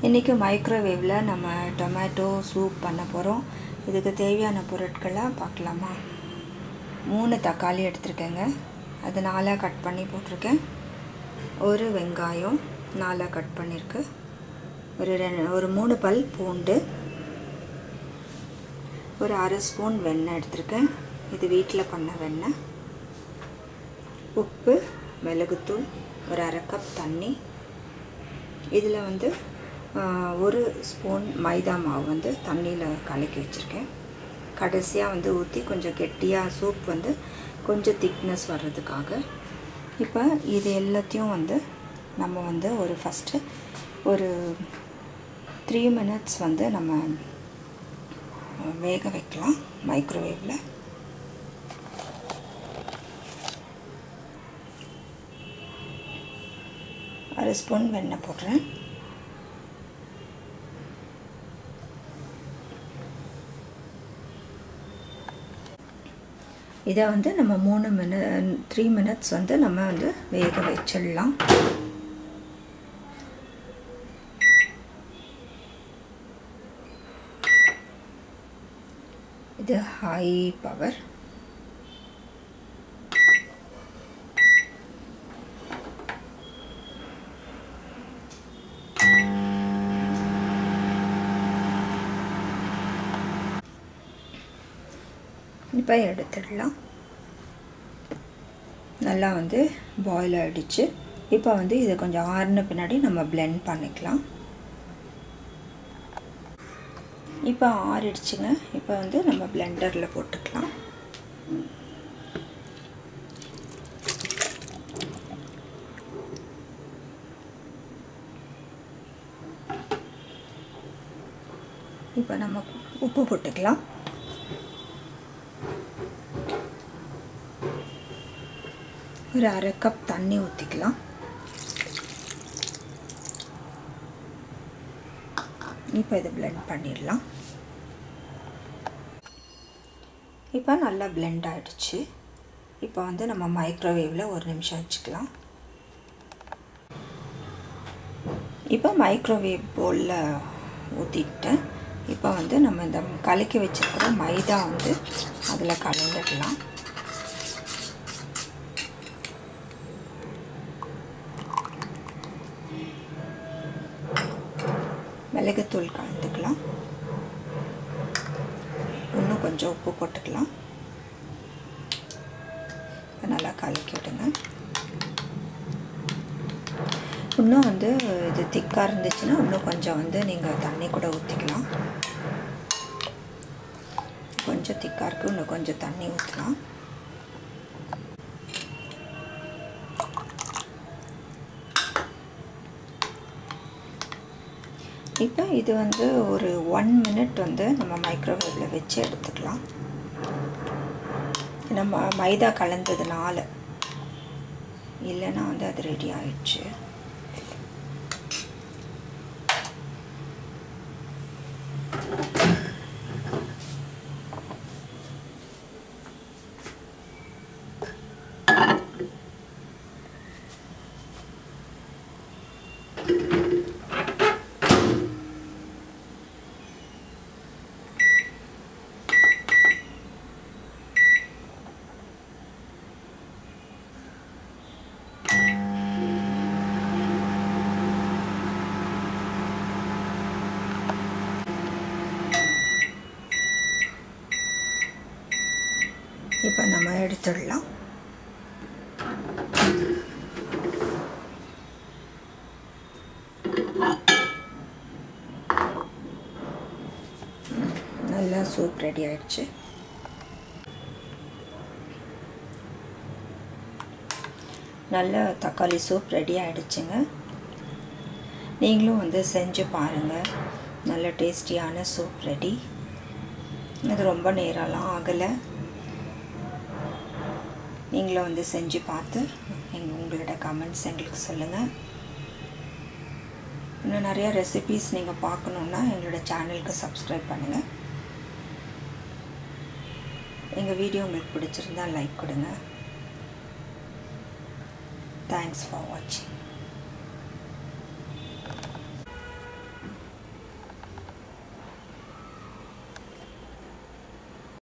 இன்றைக்கி மைக்ரோவேவில் நம்ம tomato soup பண்ண போகிறோம் இதுக்கு தேவையான பொருட்களை பார்க்கலாமா மூணு தக்காளி எடுத்திருக்கேங்க அது நாலாக கட் பண்ணி போட்டிருக்கேன் ஒரு வெங்காயம் நாலாக கட் பண்ணியிருக்கு ஒரு ரெண்டு ஒரு மூணு பல் பூண்டு ஒரு அரை ஸ்பூன் வெண்ணெய் எடுத்திருக்கேன் இது வீட்டில் பண்ண வெண்ணெய் உப்பு மிளகுத்தூள் ஒரு அரை கப் தண்ணி இதில் வந்து ஒரு ஸ்பூன் மைதா மாவு வந்து தண்ணியில் கலக்கி வச்சுருக்கேன் கடைசியாக வந்து ஊற்றி கொஞ்சம் கெட்டியாக சூப் வந்து கொஞ்சம் திக்னஸ் வர்றதுக்காக இப்போ இது எல்லாத்தையும் வந்து நம்ம வந்து ஒரு ஃபஸ்ட்டு ஒரு த்ரீ மினிட்ஸ் வந்து நம்ம வேக வைக்கலாம் மைக்ரோவேவில் அரை ஸ்பூன் வெண்ணெய் போடுறேன் இதை வந்து நம்ம மூணு மினி த்ரீ மினிட்ஸ் வந்து நம்ம வந்து வேக வச்சிடலாம் இது ஹை பவர் இப்போ எடுத்துடலாம் நல்லா வந்து பாயில் ஆகிடுச்சு இப்போ வந்து இதை கொஞ்சம் ஆறின பின்னாடி நம்ம பிளெண்ட் பண்ணிக்கலாம் இப்போ ஆறிடுச்சுங்க இப்போ வந்து நம்ம பிளெண்டரில் போட்டுக்கலாம் இப்போ நம்ம உப்பு போட்டுக்கலாம் ஒரு அரை கப் தண்ணி ஊற்றிக்கலாம் இப்போ இதை பிளெண்ட் பண்ணிடலாம் இப்போ நல்லா பிளெண்ட் ஆகிடுச்சு இப்போ வந்து நம்ம மைக்ரோவேவில் ஒரு நிமிஷம் வச்சுக்கலாம் இப்போ மைக்ரோவேவ் பவுலில் ஊற்றிட்டேன் இப்போ வந்து நம்ம இந்த கலக்கி வச்சுருக்கிற மைதா வந்து அதில் கலந்துடலாம் மிளகுத்தூள் கலந்துக்கலாம் இன்னும் கொஞ்சம் உப்பு போட்டுக்கலாம் நல்லா கலக்கி விடுங்க இன்னும் வந்து இது திக்காக இருந்துச்சுன்னா இன்னும் கொஞ்சம் வந்து நீங்கள் தண்ணி கூட ஊற்றிக்கலாம் கொஞ்சம் திக்காக இருக்குது இன்னும் கொஞ்சம் தண்ணி ஊற்றலாம் இப்போ இது வந்து ஒரு ஒன் மினிட் வந்து நம்ம மைக்ரோவேவில் வச்சு எடுத்துக்கலாம் நம்ம மைதா கலந்ததுனால இல்லைன்னா வந்து அது ரெடி ஆயிடுச்சு இப்போ நம்ம எடுத்துடலாம் நல்லா சூப் ரெடி ஆயிடுச்சு நல்ல தக்காளி சூப் ரெடி ஆகிடுச்சுங்க நீங்களும் வந்து செஞ்சு பாருங்கள் நல்ல டேஸ்டியான சூப் ரெடி இது ரொம்ப நேரம்லாம் ஆகலை நீங்களும் வந்து செஞ்சு பார்த்து எங்கள் உங்களோட கமெண்ட்ஸ் எங்களுக்கு சொல்லுங்கள் இன்னும் நிறைய ரெசிபீஸ் நீங்கள் பார்க்கணுன்னா எங்களோட சேனலுக்கு சப்ஸ்கிரைப் பண்ணுங்கள் எங்கள் வீடியோ உங்களுக்கு பிடிச்சிருந்தா லைக் கொடுங்க தேங்க்ஸ் ஃபார் வாட்சிங்